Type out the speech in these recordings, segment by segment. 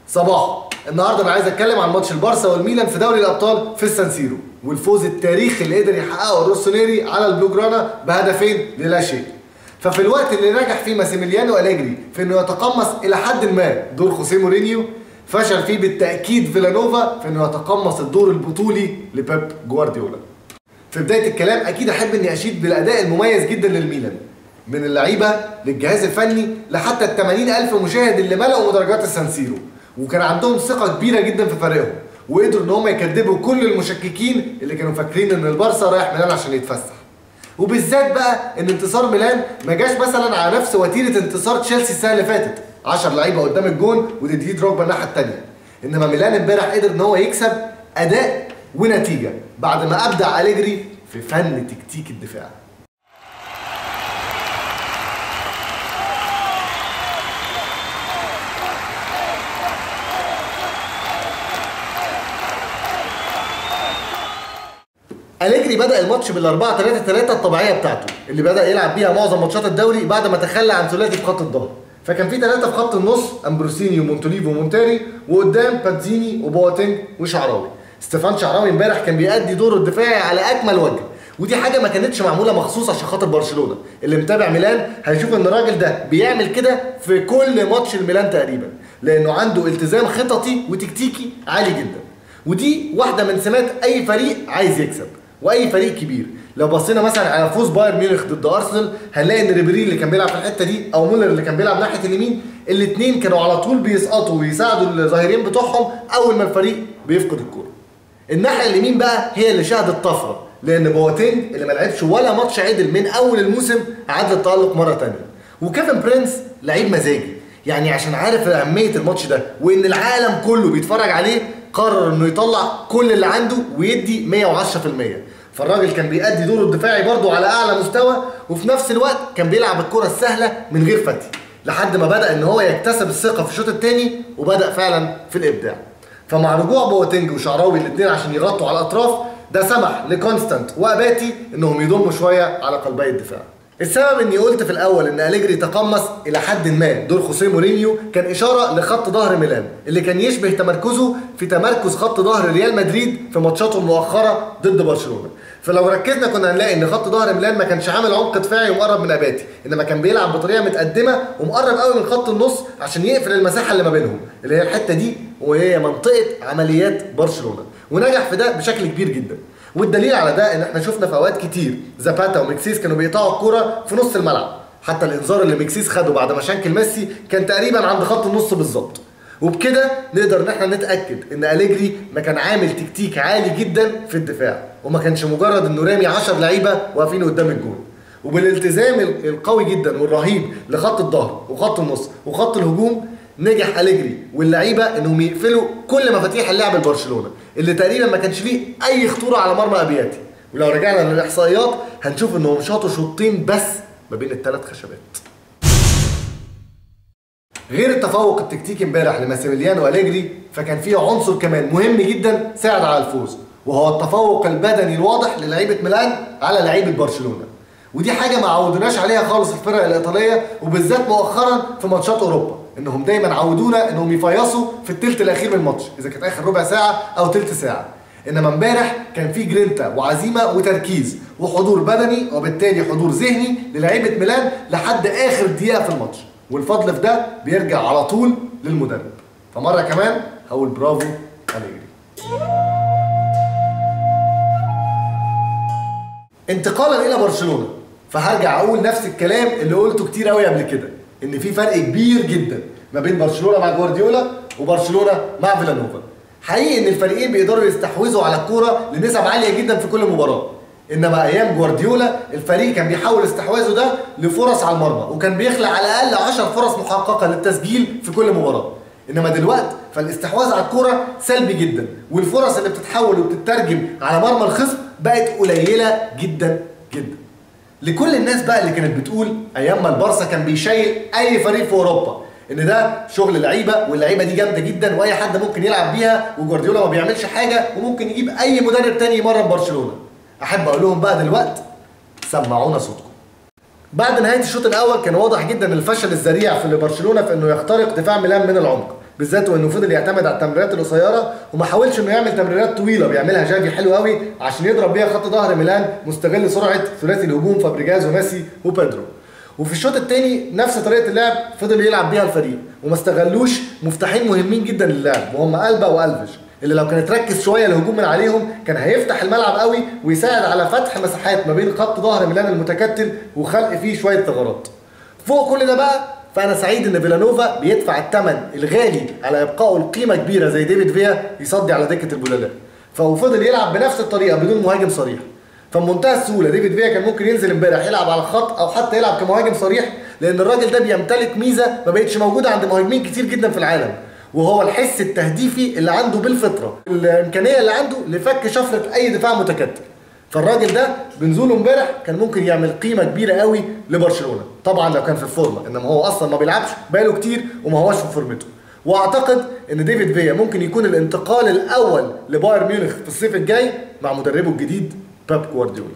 صباح النهارده انا عايز اتكلم عن ماتش البارسا والميلان في دوري الابطال في السانسيرو والفوز التاريخي اللي قدر يحققه الروسونيري على البلوجرانا بهدفين للا شيء ففي الوقت اللي نجح فيه ماسيميليانو أليجري في انه يتقمص الى حد ما دور خوسيه مورينيو فشل فيه بالتاكيد فيلانوفا في انه يتقمص الدور البطولي لبيب جوارديولا في بدايه الكلام اكيد احب اني اشيد بالاداء المميز جدا للميلان من اللعيبه للجهاز الفني لحتى ال 80 الف مشاهد اللي ملأوا مدرجات السانسيرو وكان عندهم ثقه كبيره جدا في فريقهم وقدروا ان هم يكذبوا كل المشككين اللي كانوا فاكرين ان البارسا رايح ميلان عشان يتفسح وبالذات بقى ان انتصار ميلان ما جاش مثلا على نفس وتيره انتصار تشيلسي السنه اللي فاتت 10 لعيبه قدام الجون وديدي دروجبا الناحيه الثانيه انما ميلان امبارح قدر ان هو يكسب اداء ونتيجه بعد ما ابدع اليجري في فن تكتيك الدفاع أليجري بدأ الماتش بال 4 3 3 الطبيعية بتاعته اللي بدأ يلعب بيها معظم ماتشات الدوري بعد ما تخلى عن ثلاثي في خط الظهر فكان في ثلاثة في خط النص امبروسيني ومونتوليفو ومونتاري وقدام باتزيني وبواتينج وشعراوي ستيفان شعراوي امبارح كان بيأدي دوره الدفاعي على أكمل وجه ودي حاجة ما كانتش معمولة مخصوص عشان خاطر برشلونة اللي متابع ميلان هيشوف ان الراجل ده بيعمل كده في كل ماتش الميلان تقريبا لانه عنده التزام خططي وتكتيكي عالي جدا ودي واحدة من سمات اي فريق عايز يكسب واي فريق كبير لو بصينا مثلا على فوز بايرن ميونخ ضد ارسنال هنلاقي ان ريبيري اللي كان بيلعب في الحته دي او مولر اللي كان بيلعب ناحيه اليمين الاثنين كانوا على طول بيسقطوا ويساعدوا الظاهرين بتوعهم اول ما الفريق بيفقد الكوره الناحيه اليمين بقى هي اللي شهدت طفره لان بواتينج اللي ما لعبش ولا ماتش عدل من اول الموسم عاد التالق مره ثانيه وكيفن برينس لعيب مزاجي يعني عشان عارف اهميه الماتش ده وان العالم كله بيتفرج عليه قرر انه يطلع كل اللي عنده ويدي 110% فالراجل كان بيأدي دوره الدفاعي برضه على اعلى مستوى وفي نفس الوقت كان بيلعب الكره السهله من غير فتي لحد ما بدا ان هو يكتسب الثقه في الشوط الثاني وبدا فعلا في الابداع فمع رجوع بواتينج وشعراوي الاثنين عشان يغطوا على الاطراف ده سمح لكونستانت واباتي انهم يضموا شويه على قلبي الدفاع السبب اني قلت في الاول ان اليجري تقمص الى حد ما دور خوسيه مورينيو كان اشاره لخط ظهر ميلان اللي كان يشبه تمركزه في تمركز خط ظهر ريال مدريد في ماتشاته المؤخره ضد برشلونه فلو ركزنا كنا هنلاقي ان خط ظهر ميلان ما كانش عامل عمق دفاعي ومقرب من اباتي انما كان بيلعب بطريقه متقدمه ومقرب قوي من خط النص عشان يقفل المساحه اللي ما بينهم اللي هي الحته دي وهي منطقه عمليات برشلونه ونجح في ده بشكل كبير جدا والدليل على ده ان احنا شفنا في اوقات كتير زاباتا ومكسيس كانوا بيقطعوا الكوره في نص الملعب حتى الانذار اللي مكسيس خده بعد ما شانكل ميسي كان تقريبا عند خط النص بالظبط وبكده نقدر ان احنا نتاكد ان اليجري ما كان عامل تكتيك عالي جدا في الدفاع وما كانش مجرد انه رامي 10 لعيبه واقفين قدام الجون وبالالتزام القوي جدا والرهيب لخط الظهر وخط النص وخط الهجوم نجح اليجري واللعيبه انهم يقفلوا كل مفاتيح اللعب لبرشلونه اللي تقريبا ما كانش فيه اي خطوره على مرمى ابياتي ولو رجعنا للاحصائيات هنشوف انهم شاطوا شوطين بس ما بين الثلاث خشبات غير التفوق التكتيكي امبارح لماسيميليانو اليجري فكان فيه عنصر كمان مهم جدا ساعد على الفوز وهو التفوق البدني الواضح للعيبه ميلان على لعيبه برشلونه ودي حاجه ما عودناش عليها خالص الفرق الايطاليه وبالذات مؤخرا في ماتشات اوروبا انهم دايما عودونا انهم يفيصوا في الثلث الاخير من الماتش اذا كانت اخر ربع ساعه او ثلث ساعه انما امبارح كان في جرينتا وعزيمه وتركيز وحضور بدني وبالتالي حضور ذهني للعيبه ميلان لحد اخر دقيقه في الماتش والفضل في ده بيرجع على طول للمدرب فمره كمان هقول برافو اليجري انتقالا الى برشلونه فهرجع اقول نفس الكلام اللي قلته كتير قوي قبل كده ان في فرق كبير جدا ما بين برشلونه مع جوارديولا وبرشلونه مع فيلانوفا حقيقي ان الفريقين بيقدروا يستحوذوا على الكوره لنسب عاليه جدا في كل مباراه انما ايام جوارديولا الفريق كان بيحول استحواذه ده لفرص على المرمى وكان بيخلق على الاقل 10 فرص محققه للتسجيل في كل مباراه انما دلوقتي فالاستحواذ على الكوره سلبي جدا والفرص اللي بتتحول وبتترجم على مرمى الخصم بقت قليله جدا جدا لكل الناس بقى اللي كانت بتقول ايام ما البارسا كان بيشيل اي فريق في اوروبا ان ده شغل لعيبه واللعيبه دي جامده جدا واي حد ممكن يلعب بيها وجوارديولا ما بيعملش حاجه وممكن يجيب اي مدرب تاني يمرن برشلونه احب اقول لهم بقى دلوقتي سمعونا صوتكم بعد نهايه الشوط الاول كان واضح جدا الفشل الذريع في برشلونه في انه يخترق دفاع ميلان من العمق بالذات وانه فضل يعتمد على التمريرات القصيره وما حاولش انه يعمل تمريرات طويله بيعملها جافي حلو قوي عشان يضرب بيها خط ظهر ميلان مستغل سرعه ثلاثي الهجوم فابريجاز وميسي وبيدرو وفي الشوط الثاني نفس طريقه اللعب فضل يلعب بيها الفريق وما استغلوش مفتاحين مهمين جدا للعب وهم البا والفيش اللي لو كانت ركز شويه الهجوم من عليهم كان هيفتح الملعب قوي ويساعد على فتح مساحات ما بين خط ظهر ميلان المتكتل وخلق فيه شويه ثغرات فوق كل ده بقى فانا سعيد ان فيلانوفا بيدفع الثمن الغالي على ابقائه القيمه كبيره زي ديفيد فيا يصدي على دكه البدلاء فهو فضل يلعب بنفس الطريقه بدون مهاجم صريح فبمنتهى السهوله ديفيد فيا كان ممكن ينزل امبارح يلعب على الخط او حتى يلعب كمهاجم صريح لان الراجل ده بيمتلك ميزه ما بقتش موجوده عند مهاجمين كتير جدا في العالم وهو الحس التهديفي اللي عنده بالفطره الامكانيه اللي عنده لفك شفره اي دفاع متكتل فالراجل ده بنزوله امبارح كان ممكن يعمل قيمه كبيره قوي لبرشلونه طبعا لو كان في الفورمه انما هو اصلا ما بيلعبش بقاله كتير وما هوش في فورمته واعتقد ان ديفيد فيا ممكن يكون الانتقال الاول لبايرن ميونخ في الصيف الجاي مع مدربه الجديد بيب جوارديولا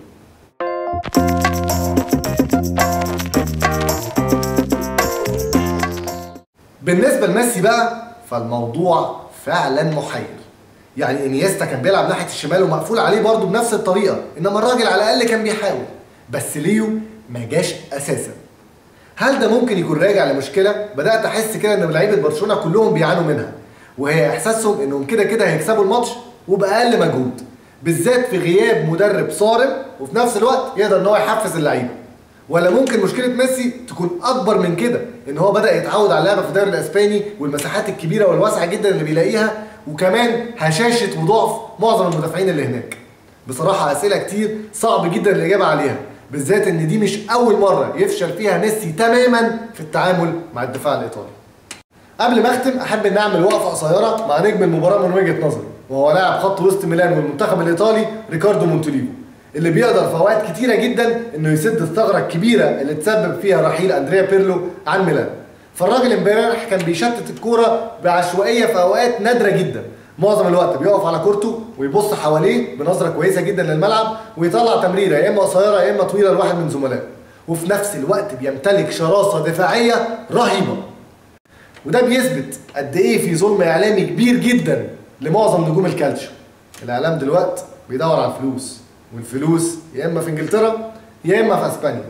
بالنسبه لميسي بقى فالموضوع فعلا محير يعني انيستا كان بيلعب ناحيه الشمال ومقفول عليه برضه بنفس الطريقه انما الراجل على الاقل كان بيحاول بس ليو ما جاش اساسا هل ده ممكن يكون راجع لمشكله بدات احس كده ان لعيبه برشلونه كلهم بيعانوا منها وهي احساسهم انهم كده كده هيكسبوا الماتش وباقل مجهود بالذات في غياب مدرب صارم وفي نفس الوقت يقدر ان هو يحفز اللعيبه ولا ممكن مشكله ميسي تكون اكبر من كده ان هو بدا يتعود على اللعبه في الدوري الاسباني والمساحات الكبيره والواسعه جدا اللي بيلاقيها وكمان هشاشه وضعف معظم المدافعين اللي هناك بصراحه اسئله كتير صعب جدا الاجابه عليها بالذات ان دي مش اول مره يفشل فيها ميسي تماما في التعامل مع الدفاع الايطالي قبل ما اختم احب ان اعمل وقفه قصيره مع نجم المباراه من وجهه نظري وهو لاعب خط وسط ميلان والمنتخب الايطالي ريكاردو مونتوليفو اللي بيقدر في اوقات كتيره جدا انه يسد الثغره الكبيره اللي تسبب فيها رحيل اندريا بيرلو عن ميلان فالراجل امبارح كان بيشتت الكوره بعشوائيه في اوقات نادره جدا معظم الوقت بيقف على كورته ويبص حواليه بنظره كويسه جدا للملعب ويطلع تمريره يا اما قصيره يا اما طويله لواحد من زملائه وفي نفس الوقت بيمتلك شراسه دفاعيه رهيبه وده بيثبت قد ايه في ظلم اعلامي كبير جدا لمعظم نجوم الكالتشو الاعلام دلوقتي بيدور على الفلوس والفلوس يا اما في انجلترا يا اما في اسبانيا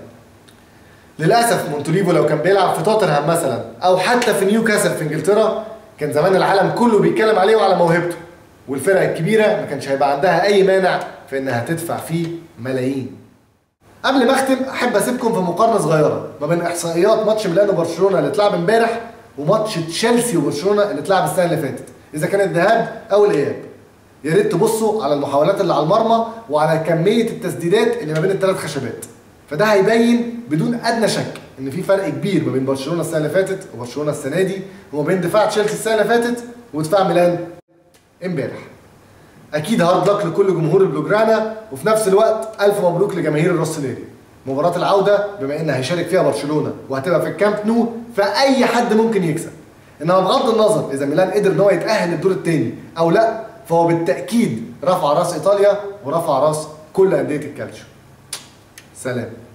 للاسف مونتوليفو لو كان بيلعب في توتنهام مثلا او حتى في نيوكاسل في انجلترا كان زمان العالم كله بيتكلم عليه وعلى موهبته والفرق الكبيره ما كانش هيبقى عندها اي مانع في انها تدفع فيه ملايين قبل ما اختم احب اسيبكم في مقارنه صغيره ما بين احصائيات ماتش ميلان وبرشلونه اللي اتلعب امبارح وماتش تشيلسي وبرشلونه اللي اتلعب السنه اللي فاتت اذا كان الذهاب او الاياب يا ريت تبصوا على المحاولات اللي على المرمى وعلى كميه التسديدات اللي ما بين الثلاث خشبات فده هيبين بدون ادنى شك ان في فرق كبير ما بين برشلونه السنه اللي فاتت وبرشلونه السنه دي وما بين دفاع تشيلسي السنه اللي فاتت ودفاع ميلان امبارح اكيد هارد لك لكل جمهور البلوجرانا وفي نفس الوقت الف مبروك لجماهير الروسليري مباراة العودة بما ان هيشارك فيها برشلونة وهتبقى في الكامب نو فأي حد ممكن يكسب انما بغض النظر اذا ميلان قدر ان هو يتأهل للدور الثاني او لا فهو بالتأكيد رفع راس ايطاليا ورفع راس كل أندية الكالتشو سلام